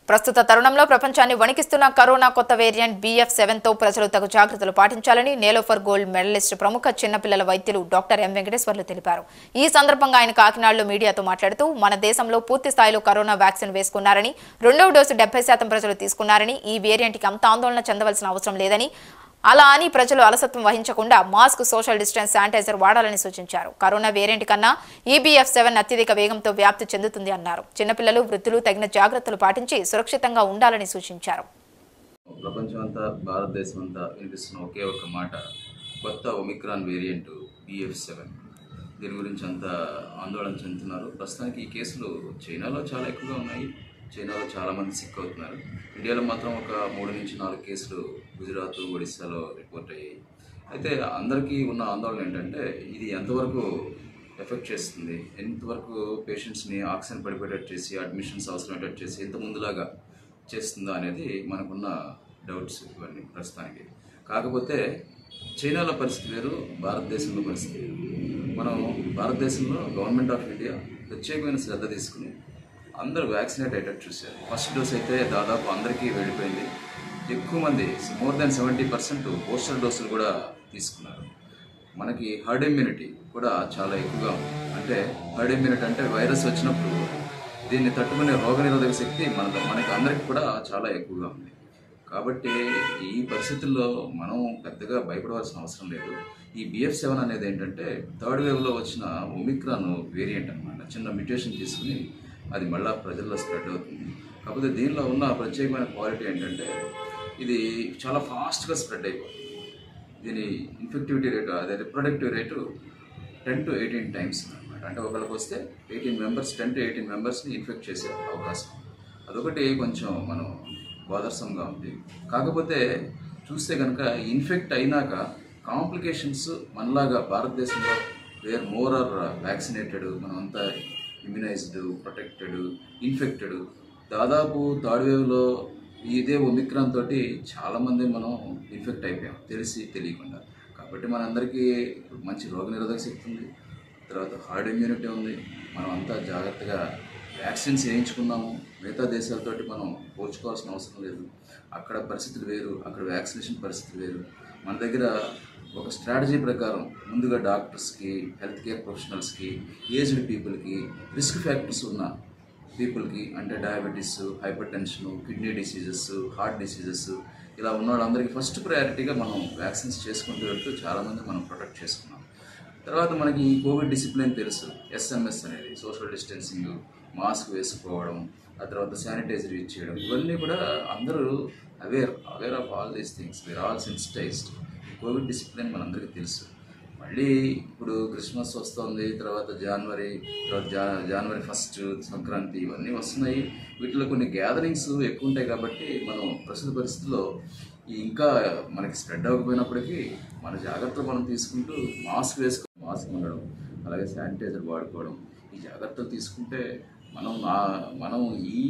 ప్రస్తుత తరుణంలో ప్రపంచాన్ని వణికిస్తున్న కరోనా కొత్త వేరియంట్ బీఎఫ్ సెవెన్ తో ప్రజలు తగు జాగ్రత్తలు పాటించాలని నేలోఫర్ గోల్డ్ మెడలిస్ట్ ప్రముఖ చిన్నపిల్లల వైద్యులు డాక్టర్ ఎం వెంకటేశ్వర్లు తెలిపారు ఈ సందర్భంగా ఆయన కాకినాడలో మీడియాతో మాట్లాడుతూ మన దేశంలో పూర్తి స్థాయిలో కరోనా వ్యాక్సిన్ వేసుకున్నారని రెండవ డోసు డెబ్బై శాతం ప్రజలు తీసుకున్నారని ఈ వేరియంట్కి అంత ఆందోళన చెందవలసిన అవసరం లేదని అలా అని ప్రజలు అలసత్వం వహించకుండా మాస్క్ సోషల్ డిస్టెన్స్ శానిటైజర్ వాడాలని సూచించారు కరోనా వేరియంట్ కన్నా ఈబీఎఫ్ సెవెన్ అత్యధిక వేగంతో వ్యాప్తి చెందుతుంది అన్నారు చిన్నపిల్లలు వృద్ధులు తగిన జాగ్రత్తలు పాటించి సురక్షితంగా ఉండాలని సూచించారు ప్రపంచం అంతా భారతదేశం అంతా వినిపిస్తున్న ఒకే ఒక మాట కొత్త ఒమిక్రాన్ వేరియంట్ బిఎఫ్ సెవెన్ దీని గురించి అంతా ఆందోళన చెందుతున్నారు ప్రస్తుతానికి ఈ కేసులు చైనాలో చాలా ఎక్కువగా ఉన్నాయి చైనాలో చాలామంది సిక్ అవుతున్నారు ఇండియాలో మాత్రం ఒక మూడు నుంచి నాలుగు కేసులు గుజరాత్ ఒడిస్సాలో రిపోర్ట్ అయ్యాయి అయితే అందరికీ ఉన్న ఆందోళన ఏంటంటే ఇది ఎంతవరకు ఎఫెక్ట్ చేస్తుంది ఎంతవరకు పేషెంట్స్ని ఆక్సిజన్ పడిపోయేటట్టు చేసి అడ్మిషన్స్ అవసరమయ్యేటట్టు చేసి ఎంత ముందులాగా చేస్తుందా అనేది మనకున్న డౌట్స్ ఇవన్నీ ప్రస్తుతానికి కాకపోతే చైనాలో పరిస్థితి వేరు భారతదేశంలో పరిస్థితి వేరు మనం భారతదేశంలో గవర్నమెంట్ ఆఫ్ ఇండియా ప్రత్యేకమైన శ్రద్ధ తీసుకుని అందరూ వ్యాక్సినేట్ అయ్యేటట్టు చూశారు ఫస్ట్ డోస్ అయితే దాదాపు అందరికీ వెళ్ళిపోయింది ఎక్కువ మంది more than seventy percent booster డోసులు కూడా తీసుకున్నారు మనకి హర్డ్ ఇమ్యూనిటీ కూడా చాలా ఎక్కువగా ఉంది అంటే హర్డ్ ఇమ్యూనిటీ అంటే వైరస్ వచ్చినప్పుడు దీన్ని తట్టుకునే రోగనిరోధక శక్తి మన మనకి అందరికి కూడా చాలా ఎక్కువగా ఉంది కాబట్టి ఈ పరిస్థితుల్లో మనం పెద్దగా భయపడవలసిన అవసరం లేదు ఈ బిఎఫ్ సెవెన్ అనేది ఏంటంటే థర్డ్ వేవ్లో వచ్చిన ఒమిక్రాన్ వేరియంట్ అన్నమాట చిన్న మ్యుటేషన్ తీసుకుని అది మళ్ళా ప్రజల్లో స్ప్రెడ్ అవుతుంది కాకపోతే దీనిలో ఉన్న ప్రత్యేకమైన క్వాలిటీ ఏంటంటే ఇది చాలా ఫాస్ట్గా స్ప్రెడ్ అయిపోతుంది దీని ఇన్ఫెక్టివిటీ రేటు అదే reproductive rate ten to eighteen times అనమాట అంటే ఒకరికి వస్తే eighteen members ten to eighteen మెంబర్స్ని ఇన్ఫెక్ట్ చేసే అవకాశం ఉంది. అదొకటి కొంచెం మనం బాదర్సంగా ఉంది కాకపోతే చూస్తే కనుక ఇన్ఫెక్ట్ అయినాక కాంప్లికేషన్స్ మనలాగా భారతదేశంలో వేర్ మోర్ ఆర్ వ్యాక్సినేటెడ్ మనమంతా ఇమ్యునైజ్డ్ ప్రొటెక్టెడ్ ఇన్ఫెక్టెడ్ దాదాపు థర్డ్ వేవ్లో ఇదే ఒమిక్రాన్ తోటి చాలామంది మనం ఇన్ఫెక్ట్ అయిపోయాం తెలిసి తెలియకుండా కాబట్టి మనందరికీ మంచి రోగనిరోధక శక్తి ఉంది తర్వాత హార్డ్ ఇమ్యూనిటీ ఉంది మనం అంతా జాగ్రత్తగా వ్యాక్సిన్స్ వేయించుకున్నాము మిగతా దేశాలతోటి మనం పోల్చుకోవాల్సిన అవసరం లేదు అక్కడ పరిస్థితులు వేరు అక్కడ వ్యాక్సినేషన్ పరిస్థితులు వేరు మన దగ్గర ఒక స్ట్రాటజీ ప్రకారం ముందుగా డాక్టర్స్కి హెల్త్ కేర్ ప్రొఫెషనల్స్కి ఏజ్డ్ పీపుల్కి రిస్క్ ఫ్యాక్టర్స్ ఉన్న పీపుల్కి అంటే diabetes hypertension kidney diseases heart diseases ఇలా ఉన్న వాళ్ళందరికీ ఫస్ట్ ప్రయారిటీగా మనం వ్యాక్సిన్స్ చేసుకుంటూ వెళ్తూ చాలామంది మనం ప్రొటెక్ట్ చేసుకున్నాం తర్వాత మనకి ఈ కోవిడ్ డిసిప్లిన్ తెలుసు ఎస్ఎంఎస్ అనేది సోషల్ డిస్టెన్సింగ్ మాస్క్ వేసుకోవడం ఆ తర్వాత శానిటైజర్ యూజ్ చేయడం ఇవన్నీ కూడా అందరూ aware aware of all these things we are all sensitized Covid discipline మనందరికీ తెలుసు మళ్ళీ ఇప్పుడు క్రిస్మస్ వస్తుంది తర్వాత జనవరి తర్వాత జా జనవరి ఫస్ట్ సంక్రాంతి ఇవన్నీ వస్తున్నాయి వీటిలో కొన్ని గ్యాదరింగ్స్ ఎక్కువ ఉంటాయి కాబట్టి మనం ప్రస్తుత పరిస్థితుల్లో ఈ ఇంకా మనకి స్ప్రెడ్ అవ్వకపోయినప్పటికీ మన జాగ్రత్తలు మనం తీసుకుంటూ మాస్క్ వేసుకో మాస్క్ ఉండడం అలాగే శానిటైజర్ వాడుకోవడం ఈ జాగ్రత్తలు తీసుకుంటే మనం నా మనం ఈ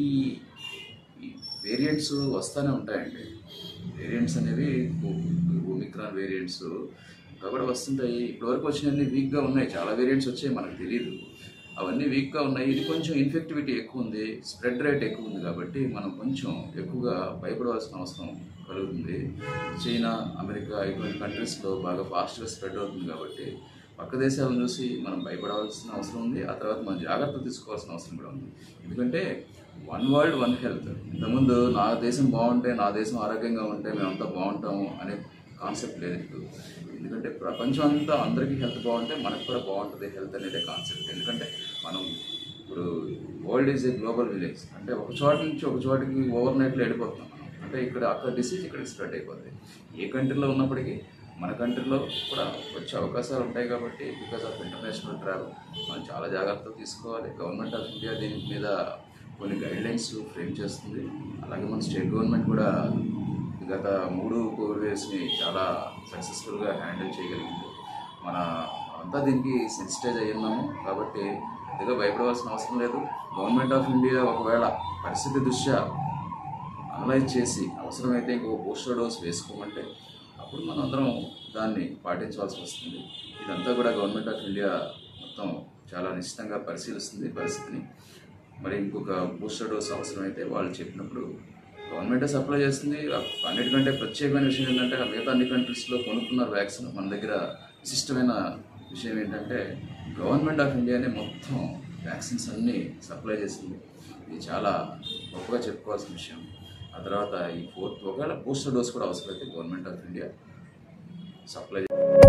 వేరియంట్స్ వస్తూనే ఉంటాయండి వేరియంట్స్ అనేవి ఒమిక్రాన్ వేరియంట్స్ ఇంకా కూడా వస్తుంటాయి ఇప్పటివరకు వచ్చినవన్నీ వీక్గా ఉన్నాయి చాలా వేరియంట్స్ వచ్చాయి మనకు తెలియదు అవన్నీ వీక్గా ఉన్నాయి ఇది కొంచెం ఇన్ఫెక్టివిటీ ఎక్కువ ఉంది స్ప్రెడ్ రేట్ ఎక్కువ ఉంది కాబట్టి మనం కొంచెం ఎక్కువగా భయపడవలసిన అవసరం కలుగుతుంది చైనా అమెరికా ఇటువంటి కంట్రీస్లో బాగా ఫాస్ట్గా స్ప్రెడ్ అవుతుంది కాబట్టి పక్క దేశాలను చూసి మనం భయపడవలసిన అవసరం ఉంది ఆ తర్వాత మనం జాగ్రత్త తీసుకోవాల్సిన అవసరం కూడా ఉంది ఎందుకంటే వన్ వరల్డ్ వన్ హెల్త్ ఇంతకుముందు నా దేశం బాగుంటే నా దేశం ఆరోగ్యంగా ఉంటే మేమంతా బాగుంటాము అనే కాన్సెప్ట్ లేదు ఇప్పుడు ఎందుకంటే ప్రపంచం అంతా అందరికీ హెల్త్ బాగుంటే మనకు కూడా బాగుంటుంది హెల్త్ అనేది కాన్సెప్ట్ ఎందుకంటే మనం ఇప్పుడు world is a global village అంటే ఒక చోట నుంచి ఒక చోటికి ఓవర్ నైట్లో వెళ్ళిపోతున్నాం మనం అంటే ఇక్కడ అక్కడ డిసీజ్ ఇక్కడికి స్ప్రెడ్ అయిపోతుంది ఏ కంట్రీలో ఉన్నప్పటికీ మన కంట్రీలో కూడా వచ్చే అవకాశాలు ఉంటాయి కాబట్టి బికాస్ ఆఫ్ ఇంటర్నేషనల్ ట్రావెల్ మనం చాలా జాగ్రత్తలు తీసుకోవాలి గవర్నమెంట్ ఆఫ్ ఇండియా దీని మీద కొన్ని గైడ్ లైన్స్ ఫ్రేమ్ చేస్తుంది అలాగే మన స్టేట్ గవర్నమెంట్ కూడా గత మూడు కోవిడ్ వేవ్స్ని చాలా సక్సెస్ఫుల్గా హ్యాండిల్ చేయగలిగింది మన అంతా దీనికి సెన్సిటైజ్ అయ్యి ఉన్నాము కాబట్టి పెద్దగా భయపడవలసిన అవసరం లేదు గవర్నమెంట్ ఆఫ్ ఇండియా ఒకవేళ పరిస్థితి దృష్ట్యా అనలైజ్ చేసి అవసరమైతే ఇంకో బూస్టర్ డోస్ వేసుకోమంటే అప్పుడు మనం అందరం దాన్ని పాటించవలసి వస్తుంది ఇదంతా కూడా గవర్నమెంట్ ఆఫ్ ఇండియా మొత్తం చాలా నిశ్చితంగా పరిశీలిస్తుంది పరిస్థితిని మరి ఇంకొక బూస్టర్ డోస్ అవసరమైతే వాళ్ళు చెప్పినప్పుడు గవర్నమెంటే సప్లై చేస్తుంది అన్నిటికంటే ప్రత్యేకమైన విషయం ఏంటంటే ఆ మిగతా అన్ని కంట్రీస్లో కొనుక్కున్నారు వ్యాక్సిన్ మన దగ్గర విశిష్టమైన విషయం ఏంటంటే గవర్నమెంట్ ఆఫ్ ఇండియానే మొత్తం వ్యాక్సిన్స్ అన్నీ సప్లై చేసింది ఇది చాలా గొప్పగా చెప్పుకోవాల్సిన విషయం ఆ తర్వాత ఈ ఫోర్త్ ఒకవేళ బూస్టర్ డోస్ కూడా అవసరమైతే గవర్నమెంట్ ఆఫ్ ఇండియా సప్లై